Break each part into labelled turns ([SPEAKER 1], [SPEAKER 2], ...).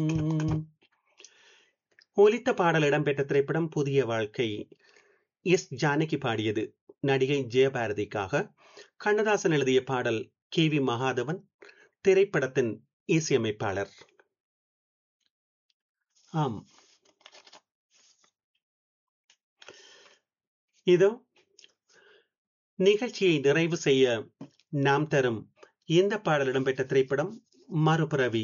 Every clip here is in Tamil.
[SPEAKER 1] ஒலித்த பாடல் இடம்பெற்ற திரைப்படம் புதிய வாழ்க்கை எஸ் ஜானகி பாடியது நடிகை ஜெயபாரதிக்காக கண்ணதாசன் எழுதிய பாடல் கே வி மகாதவன் திரைப்படத்தின் இசையமைப்பாளர் ஆம் இதோ நிகழ்ச்சியை நிறைவு செய்ய நாம் தரும் இந்த பாடல் இடம்பெற்ற திரைப்படம் மறுபிறவி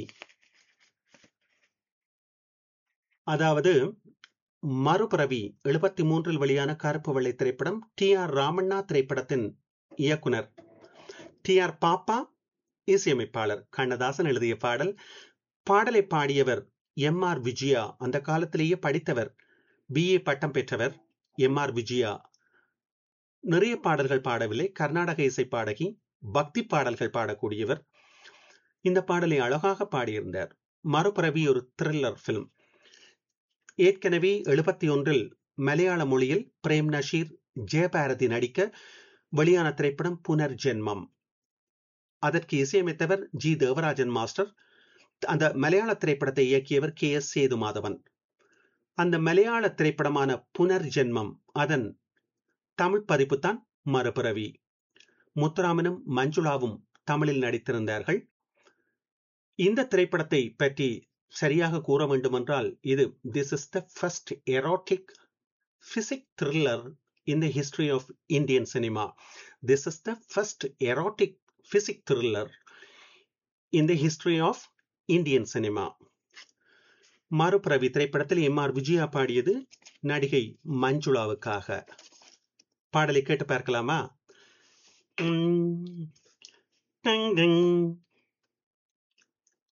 [SPEAKER 1] அதாவது மறுபிறவி எழுபத்தி மூன்றில் வெளியான கருப்பு வெள்ளை திரைப்படம் டி ஆர் ராமண்ணா திரைப்படத்தின் இயக்குனர் டி ஆர் பாப்பா இசையமைப்பாளர் கண்ணதாசன் எழுதிய பாடல் பாடலை பாடியவர் எம் ஆர் விஜயா அந்த காலத்திலேயே படித்தவர் பிஏ பட்டம் பெற்றவர் எம் ஆர் விஜயா நிறைய பாடல்கள் பாடவில்லை கர்நாடக இசை பாடகி பக்தி பாடல்கள் பாடக்கூடியவர் இந்த பாடலை அழகாக பாடியிருந்தார் மறுபிறவி ஒரு த்ரில்லர் பிலிம் ஏற்கனவே எழுபத்தி ஒன்றில் மலையாள மொழியில் பிரேம் நஷீர் ஜெயபாரதி நடிக்க வெளியான திரைப்படம் புனர்ஜென்மம் அதற்கு இசையமைத்தவர் ஜி தேவராஜன் மாஸ்டர் அந்த மலையாள திரைப்படத்தை இயக்கியவர் கே எஸ் சேதுமாதவன் அந்த மலையாள திரைப்படமான புனர்ஜென்மம் அதன் தமிழ் பதிப்பு தான் மறுபிறவி முத்துராமனும் மஞ்சுளாவும் தமிழில் நடித்திருந்தார்கள் இந்த திரைப்படத்தை பற்றி சரியாக கூற வேண்டுமென்றால் இது this is the first erotic psychic thriller in the history of Indian cinema this is the first erotic psychic thriller in the history of Indian cinema மறுபிறவி திரைப்படத்தில் எம் ஆர் விஜயா பாடியது நடிகை மஞ்சுளாவுக்காக பாடலை கேட்டு பார்க்கலாமா